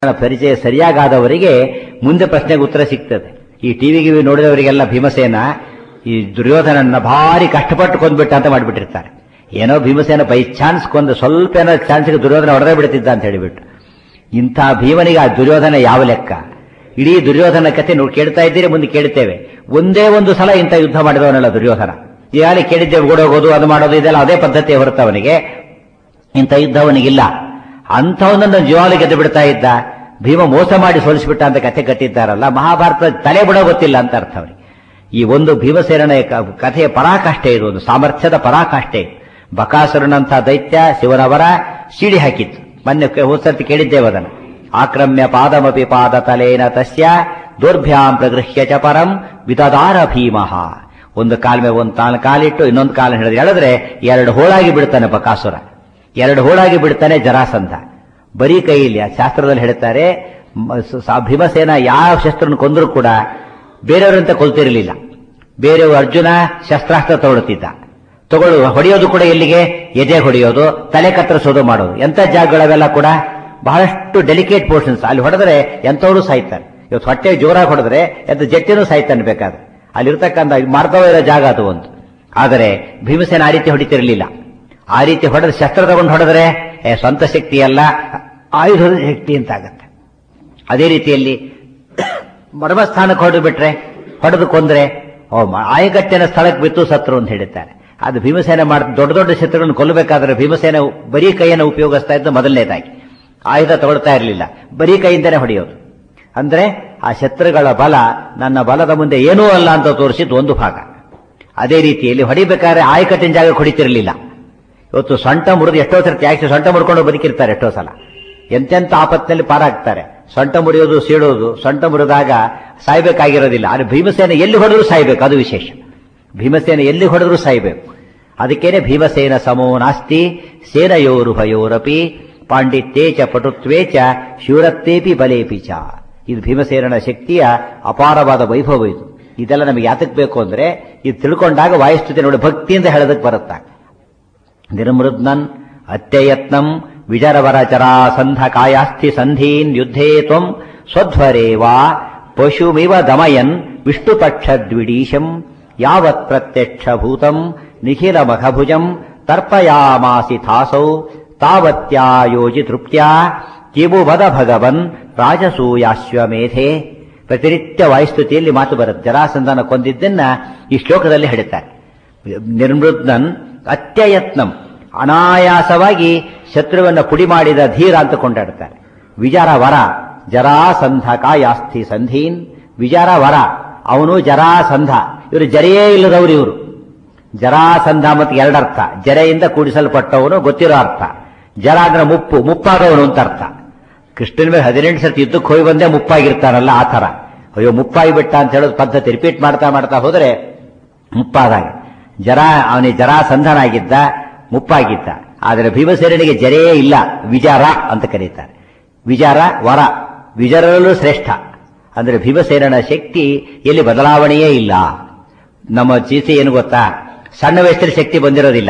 ಪರಿಚಯ ಸರಿಯಾಗಾದವರಿಗೆ ಮುಂದೆ ಪ್ರಶ್ನೆಗೆ ಉತ್ತರ ಸಿಗ್ತದೆ ಈ ಟಿವಿ ಗಿವಿ ನೋಡಿದವರಿಗೆಲ್ಲ ಭೀಮಸೇನ ಈ ದುರ್ಯೋಧನನ್ನ ಭಾರಿ ಕಷ್ಟಪಟ್ಟು ಕೊಂದ್ಬಿಟ್ಟ ಅಂತ ಮಾಡಿಬಿಟ್ಟಿರ್ತಾರೆ ಏನೋ ಭೀಮಸೇನ ಬೈ ಚಾನ್ಸ್ ಕೊಂದು ಸ್ವಲ್ಪ ಏನೋ ಚಾನ್ಸ್ಗೆ ದುರ್ಯೋಧನ ಹೊಡೆದೇ ಬಿಡ್ತಿದ್ದ ಅಂತ ಹೇಳಿಬಿಟ್ಟು ಇಂಥ ಭೀಮನಿಗೆ ಆ ದುರ್ಯೋಧನ ಯಾವ ಲೆಕ್ಕ ಇಡೀ ದುರ್ಯೋಧನ ಕಥೆ ನೋಡಿ ಕೇಳ್ತಾ ಇದ್ದೀರಿ ಮುಂದೆ ಕೇಳ್ತೇವೆ ಒಂದೇ ಒಂದು ಸಲ ಇಂಥ ಯುದ್ಧ ಮಾಡಿದವನಲ್ಲ ದುರ್ಯೋಧನ ಈಗಾಗಲೇ ಕೇಳಿದ್ದೇವೆ ಓಡೋಗೋದು ಅದು ಮಾಡೋದು ಇದೆಲ್ಲ ಅದೇ ಪದ್ಧತಿ ಹೊರತು ಅವನಿಗೆ ಇಂಥ ಯುದ್ಧ ಅವನಿಗಿಲ್ಲ ಅಂಥವನನ್ನು ಜೀವಾಲಿ ಗೆದ್ದು ಬಿಡ್ತಾ ಇದ್ದ ಭೀಮ ಮೋಸ ಮಾಡಿ ಸೋಲಿಸಿಬಿಟ್ಟ ಅಂತ ಕಥೆ ಕಟ್ಟಿದ್ದಾರಲ್ಲ ಮಹಾಭಾರತ ತಲೆ ಬಿಡೋ ಗೊತ್ತಿಲ್ಲ ಅಂತ ಅರ್ಥ ಅವರಿಗೆ ಈ ಒಂದು ಭೀಮಸೇನ ಕಥೆಯ ಪರಾಕಾಷ್ಠೆ ಇದು ಒಂದು ಸಾಮರ್ಥ್ಯದ ಪರಾಕಾಷ್ಠೆ ಬಕಾಸುರನಂಥ ದೈತ್ಯ ಶಿವನವರ ಸಿಡಿ ಹಾಕಿತ್ತು ಮೊನ್ನೆ ಹೋದ್ಸರ್ತಿ ಕೇಳಿದ್ದೇವೆ ಅದನ್ನು ಆಕ್ರಮ್ಯ ಪಾದಮಪಿ ಪಾದ ತಲೇನ ತಸ್ಯ ದೌರ್ಭ್ಯಾಂ ಪ್ರಗೃಹ್ಯ ಚ ಪರಂ ವಿತದಾರ ಭೀಮಃ ಒಂದು ಕಾಲ ಮೇಲೆ ಒಂದು ತಾನು ಕಾಲಿಟ್ಟು ಇನ್ನೊಂದು ಕಾಲ ಹಿಡಿದು ಎಳೆದ್ರೆ ಎರಡು ಹೋಳಾಗಿ ಬಿಡ್ತಾನೆ ಬಕಾಸುರ ಎರಡು ಹೋಳಾಗಿ ಬಿಡ್ತಾನೆ ಜರಾಸಂಧ ಬರೀ ಕೈಯಲ್ಲಿ ಆ ಶಾಸ್ತ್ರದಲ್ಲಿ ಹೇಳ್ತಾರೆ ಮ- ಸ- ಸ- ಭೀಮಸೇನ ಯಾವ ಶಸ್ತ್ರನ ಕೊಂದರೂ ಕೂಡ ಬೇರೆಯವರಂತ ಕೊಲ್ತಿರಲಿಲ್ಲ ಬೇರೆಯವರು ಅರ್ಜುನ ಶಸ್ತ್ರಾಸ್ತ್ರ ತಗೊಳ್ತಿದ್ದ ತಗೊಳ್ಳು ಹೊಡೆಯೋದು ಕೂಡ ಎಲ್ಲಿಗೆ ಎದೆ ಹೊಡೆಯೋದು ತಲೆ ಕತ್ತರಿಸೋದು ಮಾಡೋದು ಎಂಥ ಜಾಗಗಳವೆಲ್ಲ ಕೂಡ ಬಹಳಷ್ಟು ಡೆಲಿಕೇಟ್ ಪೋರ್ಷನ್ಸ್ ಅಲ್ಲಿ ಹೊಡೆದ್ರೆ ಎಂಥವರು ಸಾಯ್ತಾರೆ ಇವತ್ತು ಹೊಟ್ಟೆ ಜೋರಾಗಿ ಹೊಡೆದ್ರೆ ಎಂತ ಜಟ್ಟಿನೂ ಸಾಯ್ತಾನೆ ಬೇಕಾದ್ರೆ ಅಲ್ಲಿರ್ತಕ್ಕಂಥ ಮಾರ್ಗವ ಇರೋ ಜಾಗ ಅದು ಒಂದು ಆದರೆ ಭೀಮಸೇನ ಆ ರೀತಿ ಹೊಡಿತಿರಲಿಲ್ಲ ಆ ರೀತಿ ಹೊಡೆದ್ರೆ ಶಸ್ತ್ರ ತಗೊಂಡು ಹೊಡೆದ್ರೆ ಏ, ಸ್ವಂತ ಶಕ್ತಿ ಅಲ್ಲ ಆಯುಧದ ಶಕ್ತಿ ಅಂತ ಆಗತ್ತೆ ಅದೇ ರೀತಿಯಲ್ಲಿ ಮರ್ಮಸ್ಥಾನಕ್ಕೆ ಹೊಡೆದು ಬಿಟ್ರೆ ಹೊಡೆದು ಕೊಂದ್ರೆ ಓ ಮ- ಆಯಕಟ್ಟಿನ ಸ್ಥಳಕ್ಕೆ ಬಿತ್ತು ಸತ್ರು ಅಂತ ಹೇಳಿದ್ದಾರೆ ಅದು ಭೀಮಸೇನ ಮಾಡ ದೊಡ್ಡ ದೊಡ್ಡ ಶತ್ರುಗಳನ್ನು ಕೊಲ್ಲಬೇಕಾದ್ರೆ ಭೀಮಸೇನ ಬರೀ ಕೈಯನ್ನು ಉಪಯೋಗಿಸ್ತಾ ಇದ್ದು ಮೊದಲನೇದಾಗಿ ಆಯುಧ ತಗೊಳ್ತಾ ಇರಲಿಲ್ಲ ಬರೀ ಕೈಯಿಂದನೇ ಹೊಡೆಯೋದು ಅಂದ್ರೆ ಆ ಶತ್ರುಗಳ ಬಲ ನನ್ನ ಬಲದ ಮುಂದೆ ಏನೂ ಅಲ್ಲ ಅಂತ ತೋರಿಸಿದ್ದು ಒಂದು ಭಾಗ ಅದೇ ರೀತಿಯಲ್ಲಿ ಹೊಡಿಬೇಕಾದ್ರೆ ಆಯಕಟ್ಟಿನ ಜಾಗ ಹೊಡಿತಿರಲಿಲ್ಲ ಇವತ್ತು ಸೊಂಟ ಮುರಿದು ಎಷ್ಟೋ ಸರ್ತಿ ಯಾಕೆ ಸೊಂಟ ಮುಡ್ಕೊಂಡು ಬದುಕಿರ್ತಾರೆ ಎಷ್ಟೋ ಸಲ ಎಂತೆಂಥ ಆಪತ್ತಿನಲ್ಲಿ ಪಾರಾಗ್ತಾರೆ ಸೊಂಟ ಮುರಿಯೋದು ಸೀಳೋದು ಸೊಂಟ ಮುರಿದಾಗ ಸಾಯ್ಬೇಕಾಗಿರೋದಿಲ್ಲ ಆದರೆ ಭೀಮಸೇನ ಎಲ್ಲಿ ಹೊಡೆದ್ರು ಸಾಯ್ಬೇಕು ಅದು ವಿಶೇಷ ಭೀಮಸೇನ ಎಲ್ಲಿ ಹೊಡೆದ್ರು ಸಾಯ್ಬೇಕು ಅದಕ್ಕೇನೆ ಭೀಮಸೇನ ಸಮೋ ನಾಸ್ತಿ ಸೇನಯೋರುಭಯೋರಪಿ ಪಾಂಡಿತ್ಯೇ ಚ ಪಟುತ್ವೇ ಚ ಶೂರತ್ತೇಪಿ ಬಲೇಪಿ ಚ ಇದು ಭೀಮಸೇನನ ಶಕ್ತಿಯ ಅಪಾರವಾದ ವೈಭವ ಇದು ಇದೆಲ್ಲ ನಮಗೆ ಯಾತಕ್ ಬೇಕು ಅಂದ್ರೆ ಇದು ತಿಳ್ಕೊಂಡಾಗ ವಾಯುಸ್ತುತಿ ನೋಡಿ ಭಕ್ತಿಯಿಂದ ಹೇಳೋದಕ್ಕೆ ಬರುತ್ತಾ ನಿರ್ಮೃದ್ನನ್ ಅತ್ಯಯತ್ನಂ ವಿಜರವರ ಚರಾಸಂಧ ಕಾಯಾಸ್ಥಿ ಸಂಧೀನ್ ಯುದ್ಧೇ ತ್ವಂ ಸ್ವಧ್ವರೇವಾ ಪಶುಮಿವ ದಮಯನ್ ವಿಷ್ಣುಪಕ್ಷದ್ವಿಡೀಶಂ ಯಾವತ್ ಪ್ರತ್ಯಕ್ಷ ಭೂತಂ ನಿಖಿಲ ಮಖಭುಜಂ ತರ್ಪಯಾಮಾಸಿ ಥಾಸೌ ತಾವತ್ಯಾಯೋಜಿ ತೃಪ್ತ್ಯಾ ಕಿಮು ವದ ಭಗವನ್ ರಾಜಸೂಯಾಶ್ವಮೇಧೆ ಪ್ರತಿನಿತ್ಯ ವಾಯುಸ್ತುತಿಯಲ್ಲಿ ಮಾತು ಬರುತ್ತೆ ಜರಾಸಂಧನ ಕೊಂದಿದ್ದನ್ನ ಈ ಶ್ಲೋಕದಲ್ಲಿ ಹೇಳ್ತಾರೆ ನಿರ್ಮೃದ್ನನ್ ಅತ್ಯಯತ್ನಂ ಅನಾಯಾಸವಾಗಿ ಶತ್ರುವನ್ನ ಪುಡಿ ಮಾಡಿದ ಧೀರ ಅಂತ ಕೊಂಡಾಡ್ತಾರೆ ವಿಜರ ವರ ಜರಾಸಂಧ ಕಾಯಾಸ್ಥಿ ಸಂಧೀನ್ ವಿಜರ ವರ ಅವನು ಜರಾಸಂಧ ಇವರು ಜರೆಯೇ ಇಲ್ಲದವರು ಇವರು ಜರಾಸಂಧ ಮತ್ತು ಎರಡರ್ಥ ಜರೆಯಿಂದ ಕೂಡಿಸಲ್ಪಟ್ಟವನು ಗೊತ್ತಿರೋ ಅರ್ಥ ಜರ ಅಂದ್ರೆ ಮುಪ್ಪು ಮುಪ್ಪಾದವನು ಅಂತ ಅರ್ಥ ಕೃಷ್ಣನ ಮೇಲೆ ಹದಿನೆಂಟು ಸರ್ತಿ ಯುದ್ಧಕ್ಕೆ ಹೋಗಿ ಬಂದೇ ಮುಪ್ಪಾಗಿರ್ತಾನಲ್ಲ ಆ ಥರ ಅಯ್ಯೋ ಮುಪ್ಪಾಗಿ ಬಿಟ್ಟ ಅಂತ ಹೇಳೋದು ಪದ್ಧತಿ ರಿಪೀಟ್ ಮಾಡ್ತಾ ಮಾಡ್ತಾ ಹೋದ್ರೆ ಮುಪ್ಪಾದಾಗ ಜರ ಅವನಿಗೆ ಜರಾಸಂಧನಾಗಿದ್ದ ಮುಪ್ಪಾಗಿದ್ದ ಆದರೆ ಭೀಮಸೇನಿಗೆ ಜರೆಯೇ ಇಲ್ಲ ವಿಜಾರ ಅಂತ ಕರೀತಾರೆ ವಿಜಾರ ವರ ವಿಜರಲ್ಲೂ ಶ್ರೇಷ್ಠ ಅಂದ್ರೆ ಭೀಮಸೇನನ ಶಕ್ತಿ ಎಲ್ಲಿ ಬದಲಾವಣೆಯೇ ಇಲ್ಲ ನಮ್ಮ ಚೀಸಿ ಏನು ಗೊತ್ತಾ ಸಣ್ಣ ವಯಸ್ಸಲ್ಲಿ ಶಕ್ತಿ ಬಂದಿರೋದಿಲ್ಲ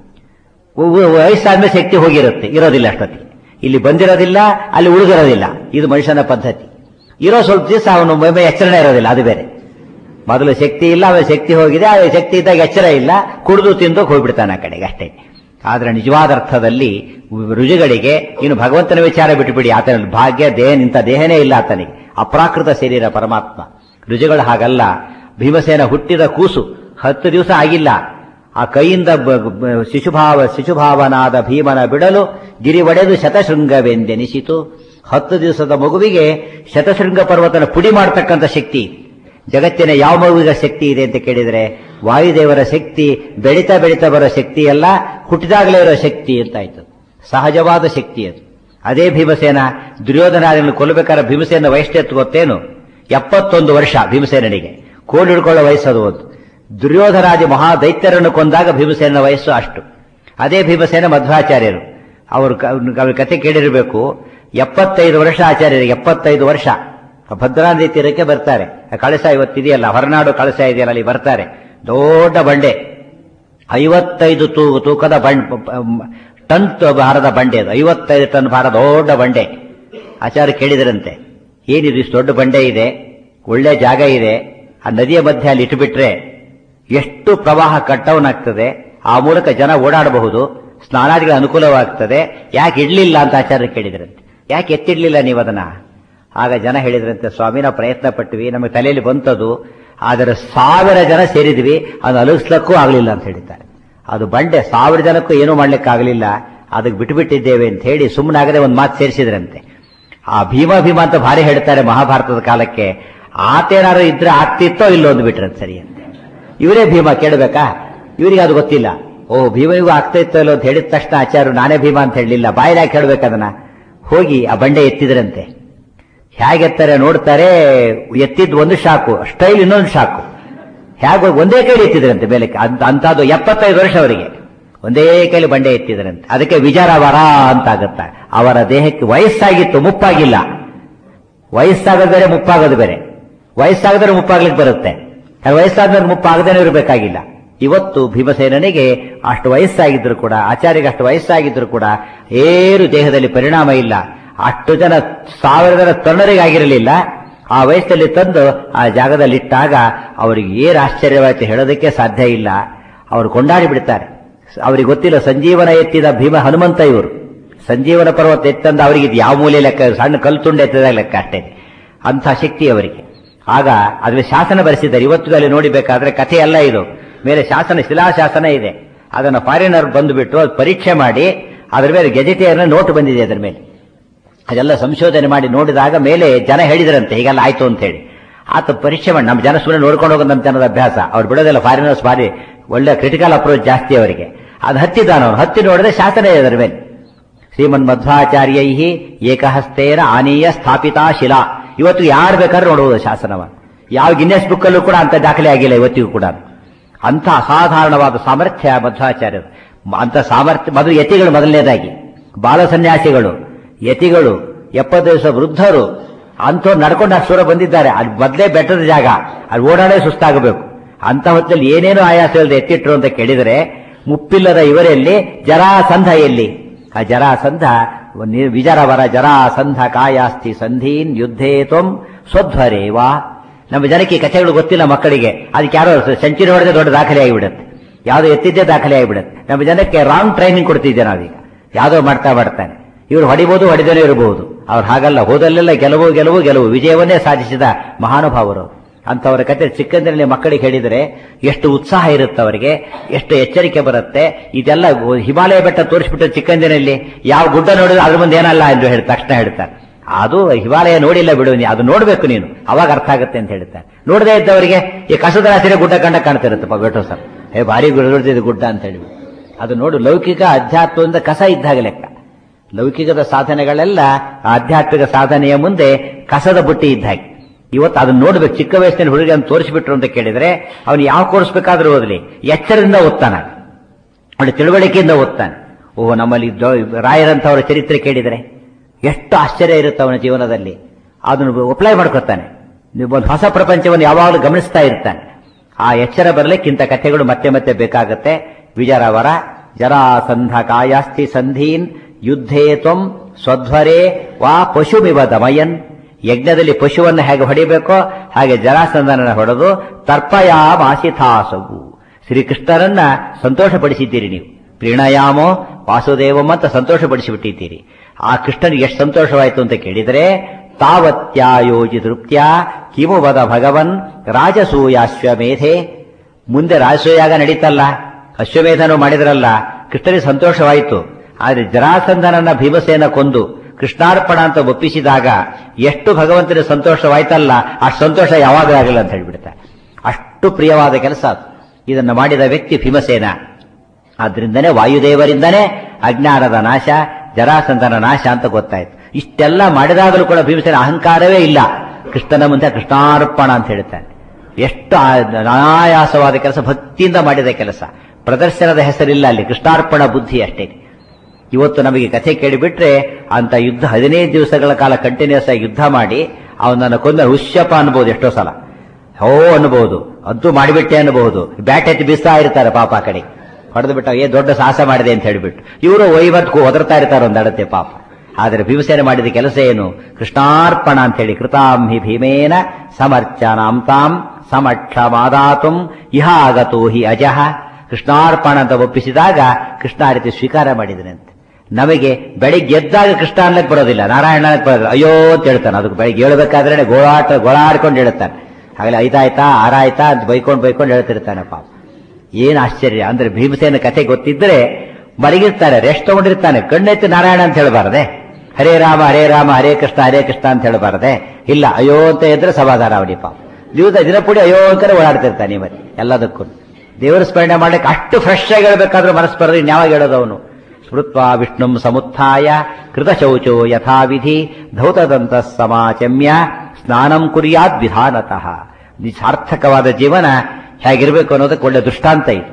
ವ- ವ- ವಯಸ್ಸಾದ್ಮೇಲೆ ಶಕ್ತಿ ಹೋಗಿರುತ್ತೆ ಇರೋದಿಲ್ಲ ಅಷ್ಟೊತ್ತಿಗೆ ಇಲ್ಲಿ ಬಂದಿರೋದಿಲ್ಲ ಅಲ್ಲಿ ಉಳಿದಿರೋದಿಲ್ಲ ಇದು ಮನುಷ್ಯನ ಪದ್ಧತಿ ಇರೋ ಸ್ವಲ್ಪ ದಿವಸ ಅವನು ಮೈ ಎಚ್ಚರಣೆ ಇರೋದಿಲ್ಲ ಅದು ಬೇರೆ ಮೊದಲು ಶಕ್ತಿ ಇಲ್ಲ ಆಮೇಲೆ ಶಕ್ತಿ ಹೋಗಿದೆ ಆ ಶಕ್ತಿ ಇದ್ದಾಗ ಎಚ್ಚರ ಇಲ್ಲ ಕುಡಿದು ತಿಂದು ಹೋಗ್ಬಿಡ್ತಾನೆ ಆ ಕಡೆಗೆ ಅಷ್ಟೇ ಆದ್ರೆ ನಿಜವಾದ ಅರ್ಥದಲ್ಲಿ ರುಜುಗಳಿಗೆ ಇನ್ನು ಭಗವಂತನ ವಿಚಾರ ಬಿಟ್ಟುಬಿಡಿ ಆತನ ಭಾಗ್ಯ ದೇಹ ನಿಂತ ದೇಹನೇ ಇಲ್ಲ ಆತನಿಗೆ ಅಪ್ರಾಕೃತ ಶರೀರ ಪರಮಾತ್ಮ ರುಜುಗಳು ಹಾಗಲ್ಲ ಭೀಮಸೇನ ಹುಟ್ಟಿದ ಕೂಸು ಹತ್ತು ದಿವಸ ಆಗಿಲ್ಲ ಆ ಕೈಯಿಂದ ಬ- ಬ- ಶಿಶುಭಾವ ಶಿಶುಭಾವನಾದ ಭೀಮನ ಬಿಡಲು ಗಿರಿ ಒಡೆದು ಶತಶೃಂಗವೆಂದೆನಿಸಿತು ಹತ್ತು ದಿವಸದ ಮಗುವಿಗೆ ಶತಶೃಂಗ ಪರ್ವತನ ಪುಡಿ ಮಾಡತಕ್ಕಂಥ ಶಕ್ತಿ ಜಗತ್ತಿನ ಯಾವ ಮಗುವಿಗೆ ಶಕ್ತಿ ಇದೆ ಅಂತ ಕೇಳಿದರೆ ವಾಯುದೇವರ ಶಕ್ತಿ ಬೆಳೀತಾ ಬೆಳೀತಾ ಬರೋ ಶಕ್ತಿ ಅಲ್ಲ ಹುಟ್ಟಿದಾಗಲೇ ಇರೋ ಶಕ್ತಿ ಅಂತ ಆಯ್ತು ಸಹಜವಾದ ಶಕ್ತಿ ಅದು ಅದೇ ಭೀಮಸೇನ ದುರ್ಯೋಧನಾದಿಗಳನ್ನು ಕೊಲ್ಲಬೇಕಾದ್ರೆ ಭೀಮಸೇನ ವಯಸ್ಸೆತ್ತು ಗೊತ್ತೇನು ಎಪ್ಪತ್ತೊಂದು ವರ್ಷ ಭೀಮಸೇನನಿಗೆ ಕೋಲು ಹಿಡ್ಕೊಳ್ಳೋ ವಯಸ್ಸದು ಒಂದು ದುರ್ಯೋಧನಾದಿ ಮಹಾ ದೈತ್ಯರನ್ನು ಕೊಂದಾಗ ಭೀಮಸೇನ ವಯಸ್ಸು ಅಷ್ಟು ಅದೇ ಭೀಮಸೇನ ಮಧ್ವಾಚಾರ್ಯರು ಅವರು ಕ- ಅವ್ರ ಕತೆ ಕೇಳಿರಬೇಕು ಎಪ್ಪತ್ತೈದು ವರ್ಷ ಆಚಾರ್ಯರಿಗೆ ಎಪ್ಪತ್ತೈದು ವರ್ಷ ಭದ್ರಾ ನದಿ ತೀರಕ್ಕೆ ಬರ್ತಾರೆ ಆ ಕಳಸ ಇವತ್ತಿದೆಯಲ್ಲ ಹೊರನಾಡು ಕಳಸ ಇದೆಯಲ್ಲ ಅಲ್ಲಿ ಬರ್ತಾರೆ ದೊಡ್ಡ ಬಂಡೆ ಐವತ್ತೈದು ತೂ ತೂಕದ ಬಂಡ್ ಟನ್ ತ- ಭಾರದ ಬಂಡೆ ಅದು ಐವತ್ತೈದು ಟನ್ ಭಾರ ದೊಡ್ಡ ಬಂಡೆ ಆಚಾರ್ಯ ಕೇಳಿದರಂತೆ ಏನಿದು ಇಷ್ಟು ದೊಡ್ಡ ಬಂಡೆ ಇದೆ ಒಳ್ಳೆ ಜಾಗ ಇದೆ ಆ ನದಿಯ ಮಧ್ಯೆ ಅಲ್ಲಿ ಇಟ್ಟುಬಿಟ್ರೆ ಎಷ್ಟು ಪ್ರವಾಹ ಕಟ್ಟೌನ್ ಆಗ್ತದೆ ಆ ಮೂಲಕ ಜನ ಓಡಾಡಬಹುದು ಸ್ನಾನಾದಿಗಳ ಅನುಕೂಲವಾಗ್ತದೆ ಯಾಕೆ ಇಡ್ಲಿಲ್ಲ ಅಂತ ಆಚಾರ್ಯ ಕೇಳಿದ್ರಂತೆ ಯಾಕೆ ಎತ್ತಿಡ್ಲಿಲ್ಲ ನೀವು ಅದನ್ನ ಆಗ ಜನ ಹೇಳಿದ್ರಂತೆ ಸ್ವಾಮಿ ನಾವು ಪ್ರಯತ್ನ ಪಟ್ವಿ ನಮಗೆ ತಲೆಯಲ್ಲಿ ಬಂತದು ಆದರೆ ಸಾವಿರ ಜನ ಸೇರಿದ್ವಿ ಅದು ಅಲಗಿಸ್ಲಕ್ಕೂ ಆಗಲಿಲ್ಲ ಅಂತ ಹೇಳಿದ್ದಾರೆ ಅದು ಬಂಡೆ ಸಾವಿರ ಜನಕ್ಕೂ ಏನೂ ಮಾಡ್ಲಿಕ್ಕೆ ಆಗಲಿಲ್ಲ ಅದಕ್ಕೆ ಬಿಟ್ಟುಬಿಟ್ಟಿದ್ದೇವೆ ಅಂತ ಹೇಳಿ ಸುಮ್ಮನಾಗದೆ ಒಂದು ಮಾತು ಸೇರಿಸಿದ್ರಂತೆ ಆ ಭೀಮ ಭೀಮ ಅಂತ ಭಾರಿ ಹೇಳ್ತಾರೆ ಮಹಾಭಾರತದ ಕಾಲಕ್ಕೆ ಆತೇನಾರು ಇದ್ರೆ ಆಗ್ತಿತ್ತೋ ಇಲ್ಲೋ ಒಂದು ಬಿಟ್ರಂತೆ ಸರಿ ಅಂತ ಇವರೇ ಭೀಮ ಕೇಳಬೇಕಾ ಇವರಿಗೆ ಅದು ಗೊತ್ತಿಲ್ಲ ಓ ಭೀಮನಿಗೂ ಆಗ್ತಾ ಇತ್ತೋ ಇಲ್ಲೋ ಅಂತ ಹೇಳಿದ ತಕ್ಷಣ ಆಚಾರ್ಯರು ನಾನೇ ಭೀಮ ಅಂತ ಹೇಳಲಿಲ್ಲ ಬಾಯಿಲಾಗಿ ಕೇಳ್ಬೇಕು ಅದನ್ನ ಹೋಗಿ ಆ ಬಂಡೆ ಎತ್ತಿದ್ರಂತೆ ಹೇಗೆತ್ತಾರೆ ನೋಡ್ತಾರೆ ಎತ್ತಿದ್ ಒಂದು ಶಾಕು ಸ್ಟೈಲ್ ಇನ್ನೊಂದು ಶಾಕು ಹೇಗೆ ಒಂದೇ ಕೈಲಿ ಎತ್ತಿದ್ರಂತೆ ಮೇಲೆ ಅಂತ ಅಂತದ್ದು ಎಪ್ಪತ್ತೈದು ವರ್ಷ ಅವರಿಗೆ ಒಂದೇ ಕೈಲಿ ಬಂಡೆ ಎತ್ತಿದ್ರಂತೆ ಅದಕ್ಕೆ ವಿಚಾರವರ ಅಂತ ಆಗುತ್ತ ಅವರ ದೇಹಕ್ಕೆ ವಯಸ್ಸಾಗಿತ್ತು ಮುಪ್ಪಾಗಿಲ್ಲ ವಯಸ್ಸಾಗೋದು ಬೇರೆ ಮುಪ್ಪಾಗೋದು ಬೇರೆ ವಯಸ್ಸಾಗದ್ರೆ ಮುಪ್ಪಾಗ್ಲಿಕ್ಕೆ ಬರುತ್ತೆ ವಯಸ್ಸಾದ್ಮೇಲೆ ಮುಪ್ಪಾಗದೇನೆ ಇರಬೇಕಾಗಿಲ್ಲ ಇವತ್ತು ಭೀಮಸೇನನಿಗೆ ಅಷ್ಟು ವಯಸ್ಸಾಗಿದ್ರು ಕೂಡ ಆಚಾರ್ಯಗೆ ಅಷ್ಟು ವಯಸ್ಸಾಗಿದ್ರು ಕೂಡ ಏನು ದೇಹದಲ್ಲಿ ಪರಿಣಾಮ ಇಲ್ಲ ಅಷ್ಟು ಜನ ಸಾವಿರ ಜನ ತರುಣರಿಗಾಗಿರಲಿಲ್ಲ ಆ ವಯಸ್ಸಲ್ಲಿ ತಂದು ಆ ಜಾಗದಲ್ಲಿ ಇಟ್ಟಾಗ ಅವರಿಗೆ ಏನು ಆಶ್ಚರ್ಯವಾಯಿತು ಹೇಳೋದಕ್ಕೆ ಸಾಧ್ಯ ಇಲ್ಲ ಅವರು ಕೊಂಡಾಡಿ ಬಿಡ್ತಾರೆ ಅವರಿಗೆ ಗೊತ್ತಿಲ್ಲ ಸಂಜೀವನ ಎತ್ತಿದ ಭೀಮ ಹನುಮಂತ ಇವರು ಸಂಜೀವನ ಪರ್ವತ ಎತ್ತಂದ ಅವರಿಗೆ ಇದು ಯಾವ ಮೂಲೆ ಲೆಕ್ಕ ಸಣ್ಣ ಕಲ್ಲು ತುಂಡು ಎತ್ತದಾಗ ಲೆಕ್ಕ ಅಷ್ಟೇ ಅಂಥ ಶಕ್ತಿ ಅವರಿಗೆ ಆಗ ಅದ್ರ ಶಾಸನ ಬರೆಸಿದ್ದಾರೆ ಇವತ್ತು ಅಲ್ಲಿ ನೋಡಿಬೇಕಾದ್ರೆ ಕಥೆ ಎಲ್ಲ ಇದು ಮೇಲೆ ಶಾಸನ ಶಿಲಾಶಾಸನ ಇದೆ ಅದನ್ನು ಫಾರಿನರ್ ಬಂದುಬಿಟ್ಟು ಅದು ಪರೀಕ್ಷೆ ಮಾಡಿ ಅದರ ಮೇಲೆ ಗೆಜೆಟಿಯರ್ನ ನೋಟ್ ಬಂದಿದೆ ಅದರ ಮೇಲೆ ಅದೆಲ್ಲ ಸಂಶೋಧನೆ ಮಾಡಿ ನೋಡಿದಾಗ ಮೇಲೆ ಜನ ಹೇಳಿದ್ರಂತೆ ಹೀಗೆಲ್ಲ ಆಯ್ತು ಅಂತ ಹೇಳಿ ಆತ ಪರೀಕ್ಷೆ ಮಾಡಿ ನಮ್ಮ ಜನ ಸುಮ್ಮನೆ ನೋಡ್ಕೊಂಡು ಹೋಗೋದು ನಮ್ಮ ಜನದ ಅಭ್ಯಾಸ ಅವ್ರು ಬಿಡೋದೆಲ್ಲ ಫಾರಿನರ್ಸ್ ಭಾರಿ ಒಳ್ಳೆ ಕ್ರಿಟಿಕಲ್ ಅಪ್ರೋಚ್ ಜಾಸ್ತಿ ಅವರಿಗೆ ಅದು ಹತ್ತಿದ್ದಾನ ಅವನು ಹತ್ತಿ ನೋಡಿದ್ರೆ ಶಾಸನ ಇದೆ ಅದರ ಮೇಲೆ ಶ್ರೀಮನ್ ಮಧ್ವಾಚಾರ್ಯೈ ಏಕಹಸ್ತೇನ ಆನೀಯ ಸ್ಥಾಪಿತಾ ಶಿಲಾ ಇವತ್ತು ಯಾರು ಬೇಕಾದ್ರೂ ನೋಡಬಹುದು ಶಾಸನವನ್ನು ಯಾವ ಗಿನ್ನೆಸ್ ಬುಕ್ ಅಲ್ಲೂ ಕೂಡ ಅಂತ ದಾಖಲೆ ಆಗಿಲ್ಲ ಇವತ್ತಿಗೂ ಕೂಡ ಅಂತ ಅಸಾಧಾರಣವಾದ ಸಾಮರ್ಥ್ಯ ಮಧ್ವಾಚಾರ್ಯರು ಅಂತ ಸಾಮರ್ಥ್ಯ ಮೊದಲು ಯತಿಗಳು ಮೊದಲನೇದಾಗಿ ಬಾಲ ಸನ್ಯಾಸಿಗಳು ಯತಿಗಳು ಎಪ್ಪತ್ತು ದಿವಸ ವೃದ್ಧರು ಅಂಥವ್ರು ನಡ್ಕೊಂಡು ಅಷ್ಟು ದೂರ ಬಂದಿದ್ದಾರೆ ಅದು ಮೊದಲೇ ಬೆಟ್ಟದ ಜಾಗ ಅದು ಓಡಾಡೇ ಸುಸ್ತಾಗಬೇಕು ಅಂತ ಹೊತ್ತಲ್ಲಿ ಏನೇನು ಆಯಾಸ ಇಲ್ಲದೆ ಎತ್ತಿಟ್ರು ಅಂತ ಕೇಳಿದರೆ ಮುಪ್ಪಿಲ್ಲದ ಇವರಲ್ಲಿ ಜರಾಸಂಧ ಎಲ್ಲಿ ಆ ಜರಾಸಂಧ ವಿಜರವರ ಜರಾಸಂಧ ಕಾಯಾಸ್ತಿ ಸಂಧೀನ್ ಯುದ್ಧೇ ತ್ವಂ ಸ್ವಧ್ವರೇವಾ ನಮ್ಮ ಜನಕ್ಕೆ ಈ ಕಥೆಗಳು ಗೊತ್ತಿಲ್ಲ ಮಕ್ಕಳಿಗೆ ಅದಕ್ಕೆ ಯಾರೋ ಸೆಂಚುರಿ ಹೊಡೆದೇ ದೊಡ್ಡ ದಾಖಲೆ ಆಗಿಬಿಡುತ್ತೆ ಯಾವುದೋ ಎತ್ತಿದ್ದೇ ದಾಖಲೆ ಆಗಿಬಿಡುತ್ತೆ ನಮ್ಮ ಜನಕ್ಕೆ ರಾಂಗ್ ಟ್ರೈನಿಂಗ್ ಕೊಡ್ತಿದ್ದೆ ನಾವೀಗ ಯಾವುದೋ ಮಾಡ್ತಾ ಮಾಡ್ತಾನೆ ಇವರು ಹೊಡಿಬಹುದು ಹೊಡಿದೇನೆ ಇರಬಹುದು ಅವ್ರು ಹಾಗಲ್ಲ ಹೋದಲ್ಲೆಲ್ಲ ಗೆಲುವು ಗೆಲುವು ಗೆಲುವು ವಿಜಯವನ್ನೇ ಸಾಧಿಸಿದ ಮಹಾನುಭಾವರು ಅಂತವರ ಕತೆ ಚಿಕ್ಕಂದಿನಲ್ಲಿ ಮಕ್ಕಳಿಗೆ ಹೇಳಿದರೆ ಎಷ್ಟು ಉತ್ಸಾಹ ಇರುತ್ತೆ ಅವರಿಗೆ ಎಷ್ಟು ಎಚ್ಚರಿಕೆ ಬರುತ್ತೆ ಇದೆಲ್ಲ ಹಿಮಾಲಯ ಬೆಟ್ಟ ತೋರಿಸ್ಬಿಟ್ಟು ಚಿಕ್ಕಂದಿನಲ್ಲಿ ಯಾವ ಗುಡ್ಡ ನೋಡಿದ್ರೆ ಅದ್ರ ಮುಂದೆ ಏನಲ್ಲ ಎಂದು ಹೇಳಿ ತಕ್ಷಣ ಹೇಳ್ತಾರೆ ಅದು ಹಿಮಾಲಯ ನೋಡಿಲ್ಲ ಬಿಡು ನೀ ಅದು ನೋಡ್ಬೇಕು ನೀನು ಅವಾಗ ಅರ್ಥ ಆಗುತ್ತೆ ಅಂತ ಹೇಳ್ತಾರೆ ನೋಡದೇ ಇದ್ದವರಿಗೆ ಈ ಕಸದ ರಾಶಿನೇ ಗುಡ್ಡ ಕಂಡ ಕಾಣ್ತಿರುತ್ತಪ್ಪ ಬೆಟ್ಟೋ ಸರ್ ಏ ಭಾರಿ ಗುಡ್ಡ ಗುಡ್ಡ ಅಂತ ಹೇಳಿ ಅದು ನೋಡು ಲೌಕಿಕ ಅಧ್ಯಾತ್ಮದಿಂದ ಕಸ ಇದ್ದಾಗ ಲೆಕ್ಕ ಲೌಕಿಕದ ಸಾಧನೆಗಳೆಲ್ಲ ಆಧ್ಯಾತ್ಮಿಕ ಸಾಧನೆಯ ಮುಂದೆ ಕಸದ ಬುಟ್ಟಿ ಇದ್ದ ಹಾಗೆ ಇವತ್ತು ಅದನ್ನ ನೋಡ್ಬೇಕು ಚಿಕ್ಕ ವಯಸ್ಸಿನ ಹುಡುಗನ ತೋರಿಸ್ಬಿಟ್ರು ಅಂತ ಕೇಳಿದ್ರೆ ಅವನು ಯಾವ ಕೋರ್ಸ್ ಬೇಕಾದ್ರೂ ಓದಲಿ ಎಚ್ಚರದಿಂದ ಓದ್ತಾನ ಅವಳು ತಿಳುವಳಿಕೆಯಿಂದ ಓದ್ತಾನೆ ಓಹ್ ನಮ್ಮಲ್ಲಿ ರಾಯರಂತವರ ಚರಿತ್ರೆ ಕೇಳಿದರೆ ಎಷ್ಟು ಆಶ್ಚರ್ಯ ಇರುತ್ತೆ ಅವನ ಜೀವನದಲ್ಲಿ ಅದನ್ನು ಅಪ್ಲೈ ಮಾಡ್ಕೊತಾನೆ ಒಂದು ಹೊಸ ಪ್ರಪಂಚವನ್ನು ಯಾವಾಗಲೂ ಗಮನಿಸ್ತಾ ಇರ್ತಾನೆ ಆ ಎಚ್ಚರ ಬರಲಿಕ್ಕಿಂತ ಕಥೆಗಳು ಮತ್ತೆ ಮತ್ತೆ ಬೇಕಾಗತ್ತೆ ವಿಜರವರ ಜರಾಸಂಧ ಕಾಯಾಸ್ತಿ ಸಂಧೀನ್ ಯುದ್ಧೇ ತ್ವಂ ಸ್ವಧ್ವರೇ ವಾ ಪಶುಮಿವ ದಮಯನ್ ಯಜ್ಞದಲ್ಲಿ ಪಶುವನ್ನು ಹೇಗೆ ಹೊಡಿಬೇಕೋ ಹಾಗೆ ಜರಾಸಂಧನನ್ನ ಹೊಡೆದು ತರ್ಪಯಾಮಾಸಿಥಾಸವು ಶ್ರೀಕೃಷ್ಣರನ್ನ ಸಂತೋಷಪಡಿಸಿದ್ದೀರಿ ನೀವು ಪ್ರೀಣಯಾಮೋ ವಾಸುದೇವಂ ಅಂತ ಸಂತೋಷಪಡಿಸಿಬಿಟ್ಟಿದ್ದೀರಿ ಆ ಕೃಷ್ಣನಿಗೆ ಎಷ್ಟು ಸಂತೋಷವಾಯಿತು ಅಂತ ಕೇಳಿದರೆ ತಾವತ್ಯಾಯೋಜಿ ತೃಪ್ತ್ಯ ಕಿಮು ವದ ಭಗವನ್ ರಾಜಸೂಯಾಶ್ವಮೇಧೆ ಮುಂದೆ ರಾಜಸೂಯಾಗ ನಡೀತಲ್ಲ ಅಶ್ವಮೇಧನೂ ಮಾಡಿದ್ರಲ್ಲ ಕೃಷ್ಣನಿಗೆ ಸಂತೋಷವಾಯಿತು ಆದರೆ ಜರಾಸಂಧನನ್ನ ಭೀಮಸೇನ ಕೊಂದು ಕೃಷ್ಣಾರ್ಪಣ ಅಂತ ಒಪ್ಪಿಸಿದಾಗ ಎಷ್ಟು ಭಗವಂತನ ಸಂತೋಷವಾಯ್ತಲ್ಲ ಅಷ್ಟು ಸಂತೋಷ ಯಾವಾಗ ಆಗಲ್ಲ ಅಂತ ಹೇಳ್ಬಿಡ್ತಾರೆ ಅಷ್ಟು ಪ್ರಿಯವಾದ ಕೆಲಸ ಅದು ಇದನ್ನು ಮಾಡಿದ ವ್ಯಕ್ತಿ ಭೀಮಸೇನ ಆದ್ರಿಂದನೇ ವಾಯುದೇವರಿಂದನೇ ಅಜ್ಞಾನದ ನಾಶ ಜರಾಸಂಧನ ನಾಶ ಅಂತ ಗೊತ್ತಾಯ್ತು ಇಷ್ಟೆಲ್ಲ ಮಾಡಿದಾಗಲೂ ಕೂಡ ಭೀಮಸೇನ ಅಹಂಕಾರವೇ ಇಲ್ಲ ಕೃಷ್ಣನ ಮುಂದೆ ಕೃಷ್ಣಾರ್ಪಣ ಅಂತ ಹೇಳ್ತಾನೆ ಎಷ್ಟು ಅನಾಯಾಸವಾದ ಕೆಲಸ ಭಕ್ತಿಯಿಂದ ಮಾಡಿದ ಕೆಲಸ ಪ್ರದರ್ಶನದ ಹೆಸರಿಲ್ಲ ಅಲ್ಲಿ ಕೃಷ್ಣಾರ್ಪಣ ಬುದ್ಧಿ ಅಷ್ಟೇ ಇವತ್ತು ನಮಗೆ ಕಥೆ ಕೇಳಿಬಿಟ್ರೆ ಅಂತ ಯುದ್ಧ ಹದಿನೈದು ದಿವಸಗಳ ಕಾಲ ಕಂಟಿನ್ಯೂಸ್ ಆಗಿ ಯುದ್ಧ ಮಾಡಿ ಅವನನ್ನು ಕೊಂದ ಹುಷ್ಯಪ ಅನ್ಬೋದು ಎಷ್ಟೋ ಸಲ ಹೋ ಅನ್ಬಹುದು ಅದ್ದು ಮಾಡಿಬಿಟ್ಟೆ ಅನ್ಬಹುದು ಬ್ಯಾಟ್ ಎತ್ತಿ ಬೀಸ್ತಾ ಇರ್ತಾರೆ ಪಾಪ ಆ ಕಡೆ ಹೊಡೆದು ಬಿಟ್ಟ ಏ ದೊಡ್ಡ ಸಾಹಸ ಮಾಡಿದೆ ಅಂತ ಹೇಳಿಬಿಟ್ಟು ಇವರು ಒಯ್ಬತ್ಕು ಒದರ್ತಾ ಇರ್ತಾರೆ ಒಂದು ಅಡತೆ ಪಾಪ ಆದರೆ ಭೀಮಸೇನ ಮಾಡಿದ ಕೆಲಸ ಏನು ಕೃಷ್ಣಾರ್ಪಣ ಅಂತ ಹೇಳಿ ಕೃತಾಂ ಹಿ ಭೀಮೇನ ಸಮರ್ಚನಾಂ ತಾಂ ಸಮಕ್ಷ ಮಾದಾತುಂ ಇಹ ಆಗತೋ ಹಿ ಅಜಃ ಕೃಷ್ಣಾರ್ಪಣ ಅಂತ ಒಪ್ಪಿಸಿದಾಗ ಕೃಷ್ಣ ಆ ರೀತಿ ಸ್ವೀಕಾರ ಮಾಡಿದನಂತೆ ನಮಗೆ ಬೆಳಿಗ್ಗೆ ಎದ್ದಾಗ ಕೃಷ್ಣ ಅನ್ಲಕ್ಕೆ ಬರೋದಿಲ್ಲ ನಾರಾಯಣ ಅನ್ನಕ್ಕೆ ಬರೋದಿಲ್ಲ ಅಯ್ಯೋ ಅಂತ ಹೇಳ್ತಾನೆ ಅದಕ್ಕೆ ಬೆಳಿಗ್ಗೆ ಹೇಳ್ಬೇಕಾದ್ರೆ ಗೋಳಾಟ ಗೋಳಾಡ್ಕೊಂಡು ಹೇಳ್ತಾನೆ ಹಾಗಲೇ ಐದಾಯ್ತಾ ಆರಾಯ್ತಾ ಅಂತ ಬೈಕೊಂಡು ಬೈಕೊಂಡು ಹೇಳ್ತಿರ್ತಾನೆ ಪಾಪ ಏನ್ ಆಶ್ಚರ್ಯ ಅಂದ್ರೆ ಭೀಮಸೇನ ಕಥೆ ಗೊತ್ತಿದ್ರೆ ಮಲಗಿರ್ತಾನೆ ರೆಸ್ಟ್ ತಗೊಂಡಿರ್ತಾನೆ ಕಣ್ಣೆತ್ತಿ ನಾರಾಯಣ ಅಂತ ಹೇಳಬಾರದೆ ಹರೇ ರಾಮ ಹರೇ ರಾಮ ಹರೇ ಕೃಷ್ಣ ಹರೇ ಕೃಷ್ಣ ಅಂತ ಹೇಳಬಾರದೆ ಇಲ್ಲ ಅಯ್ಯೋ ಅಂತ ಇದ್ರೆ ಸಮಾಧಾನ ಅವನಿ ಪಾಪ ದಿವಸ ದಿನಪುಡಿ ಅಯ್ಯೋ ಅಂತಾನೆ ಓಡಾಡ್ತಿರ್ತಾನೆ ಮತ್ತೆ ಎಲ್ಲದಕ್ಕೂ ದೇವರ ಸ್ಮರಣೆ ಮಾಡ್ಲಿಕ್ಕೆ ಅಷ್ಟು ಫ್ರೆಶ್ ಆಗಿ ಹೇಳ್ಬೇಕಾದ್ರೆ ಮನಸ್ಸು ಬರೋದು ಇನ್ಯಾವಾಗ ಹೇಳೋದು ಅವನು ಸ್ಮೃತ್ವಾ ವಿಷ್ಣುಂ ಸಮುತ್ಥಾಯ ಕೃತಶೌಚೋ ಯಥಾವಿಧಿ ಧೌತದಂತ ಸಮಾಚಮ್ಯ ಸ್ನಾನಂ ಕುರ್ಯಾದ್ ವಿಧಾನತಃ ಸಾರ್ಥಕವಾದ ಜೀವನ ಹೇಗಿರಬೇಕು ಅನ್ನೋದಕ್ಕೆ ಒಳ್ಳೆ ದೃಷ್ಟಾಂತ ಇದು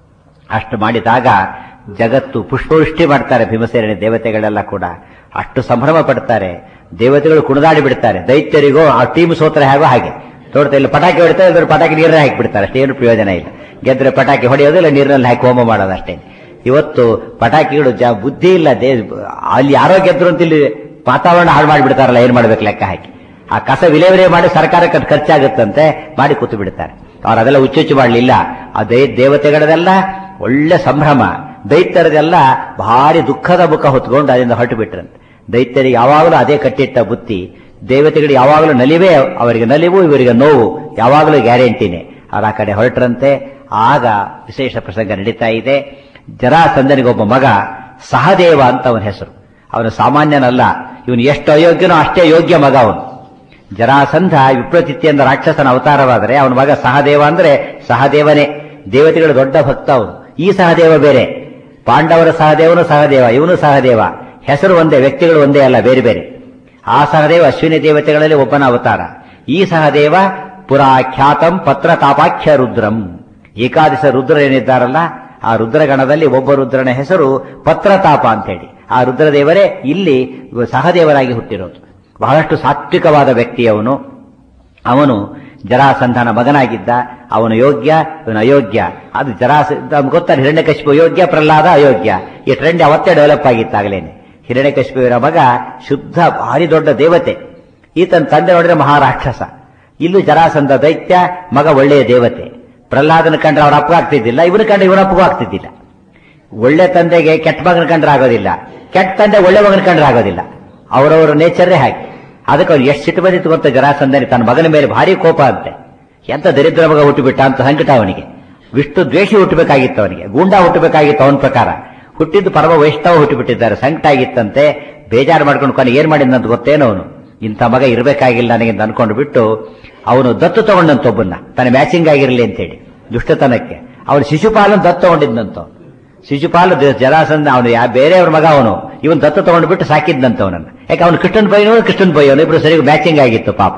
ಅಷ್ಟು ಮಾಡಿದಾಗ ಜಗತ್ತು ಪುಷ್ಪವೃಷ್ಟಿ ಮಾಡ್ತಾರೆ ಭೀಮಸೇನ ದೇವತೆಗಳೆಲ್ಲ ಕೂಡ ಅಷ್ಟು ಸಂಭ್ರಮ ಪಡ್ತಾರೆ ದೇವತೆಗಳು ಕುಣಿದಾಡಿ ಬಿಡ್ತಾರೆ ದೈತ್ಯರಿಗೂ ಆ ಟೀಮ್ ಸೋತ್ರ ಹೇಗೋ ಹಾಗೆ ತೋಡ್ತಾ ಇಲ್ಲ ಪಟಾಕಿ ಹೊಡಿತಾರೆ ಇದ್ರ ಪಟಾಕಿ ನೀರಲ್ಲಿ ಹಾಕಿಬಿಡ್ತಾರೆ ಅಷ್ಟೇನು ಪ್ರಯೋಜನ ಇಲ್ಲ ಗೆದ್ರೆ ಪಟಾಕಿ ಹೊಡೆಯೋದು ಇಲ್ಲ ನೀರಿನಲ್ಲಿ ಹಾಕಿ ಹೋಮ ಮಾಡೋದು ಅಷ್ಟೇ ಇವತ್ತು ಪಟಾಕಿಗಳು ಜ ಬುದ್ಧಿ ಇಲ್ಲ ದೇ ಅಲ್ಲಿ ಯಾರೋ ಗೆದ್ರು ಅಂತ ಇಲ್ಲಿ ವಾತಾವರಣ ಹಾಳು ಮಾಡಿಬಿಡ್ತಾರಲ್ಲ ಏನ್ ಮಾಡ್ಬೇಕು ಲೆಕ್ಕ ಹಾಕಿ ಆ ಕಸ ವಿಲೇವರಿ ಮಾಡಿ ಸರ್ಕಾರಕ್ಕೆ ಅದ್ ಖರ್ಚಾಗುತ್ತಂತೆ ಮಾಡಿ ಕೂತು ಬಿಡ್ತಾರೆ ಅವ್ರು ಅದೆಲ್ಲ ಹುಚ್ಚುಚ್ಚು ಮಾಡಲಿಲ್ಲ ಆ ದೈ ದೇವತೆಗಳದೆಲ್ಲ ಒಳ್ಳೆ ಸಂಭ್ರಮ ದೈತ್ಯರದೆಲ್ಲ ಭಾರಿ ದುಃಖದ ಮುಖ ಹೊತ್ಕೊಂಡು ಅದರಿಂದ ಹೊರಟು ಬಿಟ್ರಂತೆ ದೈತ್ಯರಿಗೆ ಯಾವಾಗಲೂ ಅದೇ ಕಟ್ಟಿಟ್ಟ ಬುತ್ತಿ ದೇವತೆಗಳಿಗೆ ಯಾವಾಗಲೂ ನಲಿವೇ ಅವರಿಗೆ ನಲಿವು ಇವರಿಗೆ ನೋವು ಯಾವಾಗಲೂ ಗ್ಯಾರಂಟಿನೇ ಅವ್ರು ಆ ಕಡೆ ಹೊರಟ್ರಂತೆ ಆಗ ವಿಶೇಷ ಪ್ರಸಂಗ ನಡೀತಾ ಇದೆ ಜರಾಸಂದನಿಗೊಬ್ಬ ಮಗ ಸಹದೇವ ಅಂತ ಅವನ ಹೆಸರು ಅವನು ಸಾಮಾನ್ಯನಲ್ಲ ಇವನು ಎಷ್ಟು ಅಯೋಗ್ಯನೋ ಅಷ್ಟೇ ಯೋಗ್ಯ ಮಗ ಅವನು ಜರಾಸಂಧ ವಿಪ್ರತಿಥಿ ಎಂದ ರಾಕ್ಷಸನ ಅವತಾರವಾದರೆ ಅವನ ಮಗ ಸಹದೇವ ಅಂದ್ರೆ ಸಹದೇವನೇ ದೇವತೆಗಳ ದೊಡ್ಡ ಭಕ್ತ ಅವನು ಈ ಸಹದೇವ ಬೇರೆ ಪಾಂಡವರ ಸಹದೇವನು ಸಹದೇವ ಇವನು ಸಹದೇವ ಹೆಸರು ಒಂದೇ ವ್ಯಕ್ತಿಗಳು ಒಂದೇ ಅಲ್ಲ ಬೇರೆ ಬೇರೆ ಆ ಸಹದೇವ ಅಶ್ವಿನಿ ದೇವತೆಗಳಲ್ಲಿ ಒಬ್ಬನ ಅವತಾರ ಈ ಸಹದೇವ ಪುರಾಖ್ಯಾತಂ ಪತ್ರತಾಪಾಖ್ಯ ರುದ್ರಂ ಏಕಾದಶ ರುದ್ರ ಏನಿದ್ದಾರಲ್ಲ ಆ ರುದ್ರಗಣದಲ್ಲಿ ಒಬ್ಬ ರುದ್ರನ ಹೆಸರು ಪತ್ರತಾಪ ಅಂತ ಹೇಳಿ ಆ ರುದ್ರದೇವರೇ ಇಲ್ಲಿ ಸಹದೇವರಾಗಿ ಹುಟ್ಟಿರೋದು ಬಹಳಷ್ಟು ಸಾತ್ವಿಕವಾದ ವ್ಯಕ್ತಿ ಅವನು ಅವನು ಜರಾಸಂಧನ ಮಗನಾಗಿದ್ದ ಅವನು ಯೋಗ್ಯ ಇವನು ಅಯೋಗ್ಯ ಅದು ಜರಾಸ ಗೊತ್ತಾರೆ ಹಿರಣ್ಯಕಶಿಪು ಯೋಗ್ಯ ಪ್ರಹ್ಲಾದ ಅಯೋಗ್ಯ ಈ ಟ್ರೆಂಡ್ ಅವತ್ತೇ ಡೆವಲಪ್ ಆಗಿತ್ತಾಗಲೇನೆ ಹಿರಣ್ಯಕಶಿಪುವಿನ ಮಗ ಶುದ್ಧ ಭಾರಿ ದೊಡ್ಡ ದೇವತೆ ಈತನ ತಂದೆ ನೋಡಿದ್ರೆ ಮಹಾರಾಕ್ಷಸ ಇಲ್ಲೂ ಜರಾಸಂಧ ದೈತ್ಯ ಮಗ ಒಳ್ಳೆಯ ದೇವತೆ ಪ್ರಹ್ಲಾದನ ಕಂಡ್ರೆ ಅವ್ರ ಅಪ್ಪ ಆಗ್ತಿದ್ದಿಲ್ಲ ಇವನು ಕಂಡ್ರೆ ಇವನ ಅಪ್ಪಗೂ ಆಗ್ತಿದ್ದಿಲ್ಲ ಒಳ್ಳೆ ತಂದೆಗೆ ಕೆಟ್ಟ ಮಗನ ಕಂಡ್ರೆ ಆಗೋದಿಲ್ಲ ಕೆಟ್ಟ ತಂದೆ ಒಳ್ಳೆ ಮಗನ ಕಂಡ್ರೆ ಆಗೋದಿಲ್ಲ ಅವರವರ ನೇಚರೇ ಹಾಗೆ ಅದಕ್ಕೆ ಅವ್ನು ಎಷ್ಟು ಸಿಟ್ಟು ಬಂದಿತ್ತು ಗೊತ್ತ ಜರಾಸಂಧನಿ ತನ್ನ ಮಗನ ಮೇಲೆ ಭಾರಿ ಕೋಪ ಅಂತೆ ಎಂತ ದರಿದ್ರ ಮಗ ಹುಟ್ಟುಬಿಟ್ಟ ಅಂತ ಸಂಕಟ ಅವನಿಗೆ ವಿಷ್ಣು ದ್ವೇಷಿ ಹುಟ್ಟಬೇಕಾಗಿತ್ತು ಅವನಿಗೆ ಗೂಂಡ ಹುಟ್ಟಬೇಕಾಗಿತ್ತು ಅವನ ಪ್ರಕಾರ ಹುಟ್ಟಿದ್ದು ಪರಮ ವೈಷ್ಣವ ಹುಟ್ಟುಬಿಟ್ಟಿದ್ದಾರೆ ಸಂಕಟ ಆಗಿತ್ತಂತೆ ಬೇಜಾರು ಮಾಡ್ಕೊಂಡು ಕೊನೆ ಏನ್ ಮಾಡಿದಂತ ಗೊತ್ತೇನೋ ಅವನು ಇಂಥ ಮಗ ಇರಬೇಕಾಗಿಲ್ಲ ನನಗೆ ಅಂತ ಅನ್ಕೊಂಡು ಬಿಟ್ಟು ಅವನು ದತ್ತು ತಗೊಂಡಂತ ಒಬ್ಬನ್ನ ತನ್ನ ಮ್ಯಾಚಿಂಗ್ ಆಗಿರಲಿ ಅಂತೇಳಿ ದುಷ್ಟತನಕ್ಕೆ ಅವನು ಶಿಶುಪಾಲನ್ ದತ್ತು ತಗೊಂಡಿದ್ದಂತ ಶಿಶುಪಾಲ ಜರಾಸಂಧ ಅವನು ಯಾ ಬೇರೆಯವ್ರ ಮಗ ಅವನು ಇವನು ದತ್ತು ತಗೊಂಡು ಬಿಟ್ಟು ಸಾಕಿದ್ದಂತ ಅವನನ್ನ ಯಾಕೆ ಅವನು ಕೃಷ್ಣನ್ ಬೈನವನು ಕೃಷ್ಣನ್ ಬೈಯವನು ಇಬ್ರು ಸರಿ ಮ್ಯಾಚಿಂಗ್ ಆಗಿತ್ತು ಪಾಪ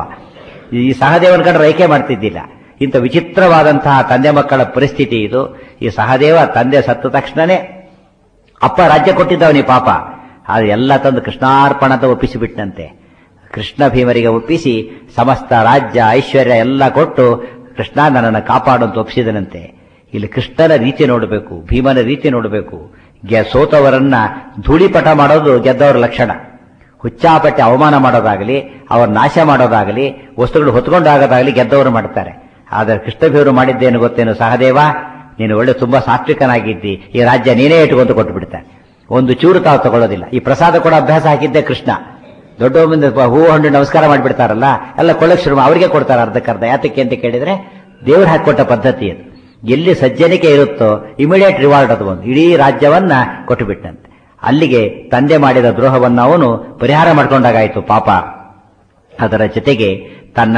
ಈ ಸಹದೇವನ ಕಂಡ್ರೆ ರೈಕೆ ಮಾಡ್ತಿದ್ದಿಲ್ಲ ಇಂಥ ವಿಚಿತ್ರವಾದಂತಹ ತಂದೆ ಮಕ್ಕಳ ಪರಿಸ್ಥಿತಿ ಇದು ಈ ಸಹದೇವ ತಂದೆ ಸತ್ತ ತಕ್ಷಣನೇ ಅಪ್ಪ ರಾಜ್ಯ ಕೊಟ್ಟಿದ್ದವನಿ ಪಾಪ ಅದು ಎಲ್ಲ ತಂದು ಕೃಷ್ಣಾರ್ಪಣ ಅಂತ ಒಪ್ಪಿಸಿಬಿಟ್ಟಂತೆ ಕೃಷ್ಣ ಭೀಮರಿಗೆ ಒಪ್ಪಿಸಿ ಸಮಸ್ತ ರಾಜ್ಯ ಐಶ್ವರ್ಯ ಎಲ್ಲ ಕೊಟ್ಟು ಕೃಷ್ಣ ನನ್ನನ್ನು ಕಾಪಾಡುವಂತ ಒಪ್ಪಿಸಿದನಂತೆ ಇಲ್ಲಿ ಕೃಷ್ಣನ ರೀತಿ ನೋಡಬೇಕು ಭೀಮನ ರೀತಿ ನೋಡಬೇಕು ಗೆ ಸೋತವರನ್ನ ಧೂಳಿಪಟ ಮಾಡೋದು ಗೆದ್ದವರ ಲಕ್ಷಣ ಹುಚ್ಚಾಪಟ್ಟೆ ಅವಮಾನ ಮಾಡೋದಾಗಲಿ ಅವರ ನಾಶ ಮಾಡೋದಾಗಲಿ ವಸ್ತುಗಳು ಹೊತ್ಕೊಂಡಾಗೋದಾಗಲಿ ಗೆದ್ದವರು ಮಾಡ್ತಾರೆ ಆದರೆ ಕೃಷ್ಣಭೀವರು ಮಾಡಿದ್ದೇನು ಗೊತ್ತೇನು ಸಹದೇವ ನೀನು ಒಳ್ಳೆ ತುಂಬಾ ಸಾತ್ವಿಕನಾಗಿದ್ದಿ ಈ ರಾಜ್ಯ ನೀನೇ ಇಟ್ಟುಕೊಂಡು ಕೊಟ್ಟು ಬಿಡ್ತಾರೆ ಒಂದು ಚೂರು ತಾವು ತಗೊಳ್ಳೋದಿಲ್ಲ ಈ ಪ್ರಸಾದ ಕೂಡ ಅಭ್ಯಾಸ ಹಾಕಿದ್ದೆ ಕೃಷ್ಣ ದೊಡ್ಡ ಮುಂದೆ ಹೂ ಹಣ್ಣು ನಮಸ್ಕಾರ ಮಾಡಿಬಿಡ್ತಾರಲ್ಲ ಎಲ್ಲ ಕೊಳ್ಳಕ್ ಶುರು ಅವರಿಗೆ ಕೊಡ್ತಾರೆ ಅರ್ಧಕ್ಕರ್ಧ ಯಾತಕ್ಕೆ ಅಂತ ಕೇಳಿದ್ರೆ ದೇವ್ರು ಹಾಕಿಕೊಟ್ಟ ಪದ್ಧತಿ ಅದು ಎಲ್ಲಿ ಸಜ್ಜನಿಕೆ ಇರುತ್ತೋ ಇಮಿಡಿಯೇಟ್ ರಿವಾರ್ಡ್ ಅದು ಒಂದು ಇಡೀ ರಾಜ್ಯವನ್ನ ಕೊಟ್ಟು ಬಿಟ್ಟಂತೆ ಅಲ್ಲಿಗೆ ತಂದೆ ಮಾಡಿದ ದ್ರೋಹವನ್ನು ಅವನು ಪರಿಹಾರ ಮಾಡ್ಕೊಂಡಾಗಾಯ್ತು ಪಾಪ ಅದರ ಜೊತೆಗೆ ತನ್ನ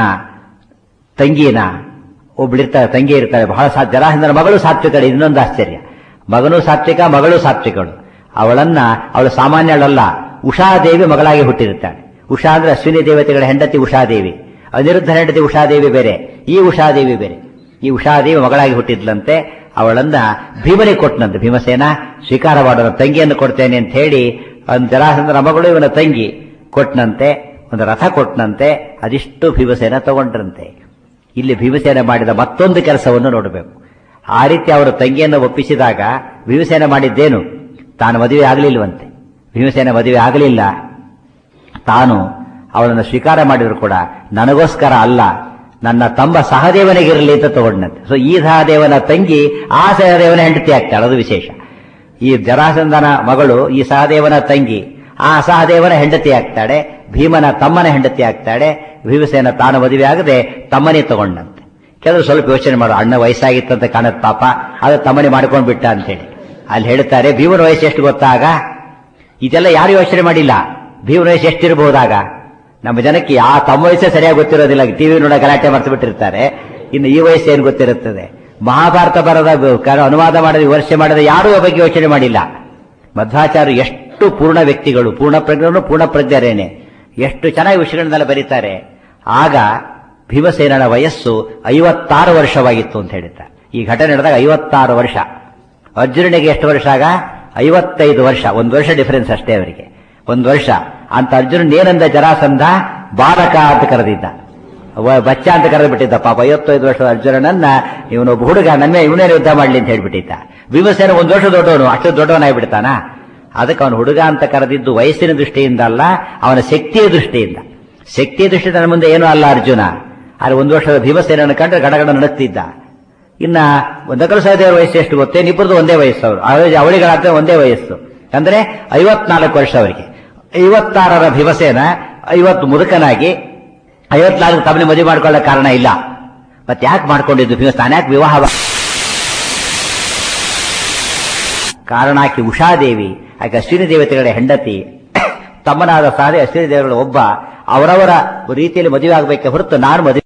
ತಂಗಿನ ಒಬ್ಳಿರ್ತಾರೆ ತಂಗಿ ಇರ್ತಾರೆ ಬಹಳ ಸಾ ಜರಾಸಂಧನ ಮಗಳು ಸಾತ್ವಿಕಳು ಇನ್ನೊಂದು ಆಶ್ಚರ್ಯ ಮಗನೂ ಸಾತ್ವಿಕ ಮಗಳು ಸಾತ್ವಿಕಳು ಅವಳನ್ನ ಅವಳು ಸಾಮಾನ್ಯಳಲ್ಲ ಉಷಾದೇವಿ ಮಗಳಾಗಿ ಹುಟ್ಟಿರುತ್ತಾಳೆ ಉಷಾ ಅಂದ್ರೆ ಅಶ್ವಿನಿ ದೇವತೆಗಳ ಹೆಂಡತಿ ಉಷಾದೇವಿ ಅನಿರುದ್ಧ ಹೆಂಡತಿ ಉಷಾದೇವಿ ಬೇರೆ ಈ ಉಷಾದೇವಿ ಬೇರೆ ಈ ಉಷಾದೇವಿ ಮಗಳಾಗಿ ಹುಟ್ಟಿದ್ಲಂತೆ ಅವಳನ್ನ ಭೀಮನಿಗೆ ಕೊಟ್ಟನಂತೆ ಭೀಮಸೇನ ಸ್ವೀಕಾರ ಮಾಡೋಣ ತಂಗಿಯನ್ನು ಕೊಡ್ತೇನೆ ಅಂತ ಹೇಳಿ ಒಂದು ಜರಾಸಂಧನ ಮಗಳು ಇವನ ತಂಗಿ ಕೊಟ್ಟನಂತೆ ಒಂದು ರಥ ಕೊಟ್ಟನಂತೆ ಅದಿಷ್ಟು ಭೀಮಸೇನ ತಗೊಂಡ್ರಂತೆ ಇಲ್ಲಿ ಭೀಮಸೇನ ಮಾಡಿದ ಮತ್ತೊಂದು ಕೆಲಸವನ್ನು ನೋಡಬೇಕು ಆ ರೀತಿ ಅವರ ತಂಗಿಯನ್ನು ಒಪ್ಪಿಸಿದಾಗ ಭೀಮಸೇನ ಮಾಡಿದ್ದೇನು ತಾನು ಮದುವೆ ಆಗಲಿಲ್ವಂತೆ ಭೀಮಸೇನ ಮದುವೆ ಆಗಲಿಲ್ಲ ತಾನು ಅವಳನ್ನು ಸ್ವೀಕಾರ ಮಾಡಿದ್ರು ಕೂಡ ನನಗೋಸ್ಕರ ಅಲ್ಲ ನನ್ನ ತಮ್ಮ ಸಹದೇವನಿಗಿರಲಿ ಅಂತ ತಗೊಂಡಂತೆ ಸೊ ಈ ಸಹದೇವನ ತಂಗಿ ಆ ಸಹದೇವನ ಹೆಂಡತಿ ಆಗ್ತಾಳೆ ಅದು ವಿಶೇಷ ಈ ಜರಾಸಂಧನ ಮಗಳು ಈ ಸಹದೇವನ ತಂಗಿ ಆ ಸಹದೇವನ ಹೆಂಡತಿ ಆಗ್ತಾಳೆ ಭೀಮನ ತಮ್ಮನ ಹೆಂಡತಿ ಆಗ್ತಾಳೆ ಭೀಮಸೇನ ತಾನು ಮದುವೆ ಆಗದೆ ತಮ್ಮನೇ ತಗೊಂಡಂತೆ ಕೆಲವರು ಸ್ವಲ್ಪ ಯೋಚನೆ ಮಾಡು ಅಣ್ಣ ವಯಸ್ಸಾಗಿತ್ತಂತ ಕಾಣತ್ ಪಾಪ ಅದು ತಮ್ಮನೆ ಮಾಡ್ಕೊಂಡ್ ಬಿಟ್ಟ ಅಂತೇಳಿ ಅಲ್ಲಿ ಹೇಳ್ತಾರೆ ಭೀಮನ ವಯಸ್ಸು ಎಷ್ಟು ಗೊತ್ತಾಗ ಇದೆಲ್ಲ ಯಾರು ಯೋಚನೆ ಮಾಡಿಲ್ಲ ಭೀಮನ ವಯಸ್ಸು ಎಷ್ಟಿರಬಹುದಾಗ ನಮ್ಮ ಜನಕ್ಕೆ ಆ ತಮ್ಮ ವಯಸ್ಸೇ ಸರಿಯಾಗಿ ಗೊತ್ತಿರೋದಿಲ್ಲ ಟಿವಿ ನೋಡ ಗಲಾಟೆ ಮಾಡ್ತು ಬಿಟ್ಟಿರ್ತಾರೆ ಇನ್ನು ಈ ವಯಸ್ಸು ಏನು ಗೊತ್ತಿರುತ್ತದೆ ಮಹಾಭಾರತ ಬರದ ಕ- ಅನುವಾದ ಮಾಡದ ವಿಮರ್ಶೆ ಮಾಡದ ಯಾರೂ ಆ ಬಗ್ಗೆ ಯೋಚನೆ ಮಾಡಿಲ್ಲ ಮಧ್ವಾಚಾರ್ಯ ಎಷ್ಟು ಪೂರ್ಣ ವ್ಯಕ್ತಿಗಳು ಪೂರ್ಣ ಪ್ರಜ್ಞರು ಪೂರ್ಣ ಪ್ರಜ್ಞರೇನೆ ಎಷ್ಟು ಚೆನ್ನಾಗಿ ವಿಷಯಗಳನ್ನೆಲ್ಲ ಬರೀತಾರೆ ಆಗ ಭೀಮಸೇನನ ವಯಸ್ಸು ಐವತ್ತಾರು ವರ್ಷವಾಗಿತ್ತು ಅಂತ ಹೇಳಿದ್ದಾರೆ ಈ ಘಟನೆ ನಡೆದಾಗ ಐವತ್ತಾರು ವರ್ಷ ಅರ್ಜುನನಿಗೆ ಎಷ್ಟು ವರ್ಷ ಆಗ ಐವತ್ತೈದು ವರ್ಷ ಒಂದು ವರ್ಷ ಡಿಫರೆನ್ಸ್ ಅಷ್ಟೇ ಅವರಿಗೆ ಒಂದು ವರ್ಷ ಅಂತ ಅರ್ಜುನನ್ ಏನಂದ ಜರಾಸಂಧ ಬಾಲಕ ಅಂತ ಕರೆದಿದ್ದ ವ- ಬಚ್ಚ ಅಂತ ಕರೆದು ಬಿಟ್ಟಿದ್ದ ಪಾಪ ಐವತ್ತೈದು ವರ್ಷದ ಅರ್ಜುನನನ್ನ ಇವನೊಬ್ಬ ಹುಡುಗ ನನ್ನ ಇವನೇ ಯುದ್ಧ ಮಾಡ್ಲಿ ಅಂತ ಹೇಳ್ಬಿಟ್ಟಿದ್ದ ಭೀಮಸೇನ ಒಂದು ವರ್ಷ ದೊಡ್ಡವನು ಅಷ್ಟು ದೊಡ್ಡವನಾಗ್ಬಿಡ್ತಾನ ಅದಕ್ಕೆ ಅವನು ಹುಡುಗ ಅಂತ ಕರೆದಿದ್ದು ವಯಸ್ಸಿನ ದೃಷ್ಟಿಯಿಂದ ಅಲ್ಲ ಅವನ ಶಕ್ತಿಯ ದೃಷ್ಟಿಯಿಂದ ಶಕ್ತಿಯ ದೃಷ್ಟಿಯಿಂದ ನನ್ನ ಮುಂದೆ ಏನೂ ಅಲ್ಲ ಅರ್ಜುನ ಆದ್ರೆ ಒಂದು ವರ್ಷದ ಭೀಮಸೇನನ್ನು ಕಂಡ್ರೆ ಗಡಗಡ ನಡುತ್ತಿದ್ದ ಇನ್ನ ನಕಲು ಸಹದೇವರ ವಯಸ್ಸು ಎಷ್ಟು ಗೊತ್ತೇ ಇಬ್ಬರದು ಒಂದೇ ವಯಸ್ಸು ಅವರು ಅವಳಿ- ಅವಳಿಗಳಾದ್ರೆ ಒಂದೇ ವಯಸ್ಸು ಅಂದ್ರೆ ಐವತ್ನಾಲ್ಕು ವರ್ಷ ಅವರಿಗೆ ಐವತ್ತಾರರ ಭೀಮಸೇನ ಐವತ್ತು ಮುದುಕನಾಗಿ ಐವತ್ನಾಲ್ಕು ತಮ್ಮನೆ ಮದುವೆ ಮಾಡ್ಕೊಳ್ಳೋ ಕಾರಣ ಇಲ್ಲ ಮತ್ತೆ ಯಾಕೆ ಮಾಡ್ಕೊಂಡಿದ್ದು ಭೀಮ ತಾನ್ಯಾಕೆ ವಿವಾಹ ಕಾರಣ ಆಕೆ ಉಷಾದೇವಿ ಆಕೆ ಅಶ್ವಿನಿ ದೇವತೆಗಳ ಹೆಂಡತಿ ತಮ್ಮನಾದ ಸಾರಿ ಅಶ್ವಿನಿ ದೇವರುಗಳ ಒಬ್ಬ ಅವರವರ ರೀತಿಯಲ್ಲಿ ಮದುವೆ ಆಗಬೇಕೆ ಹೊರತು ನಾನು ಮದುವೆ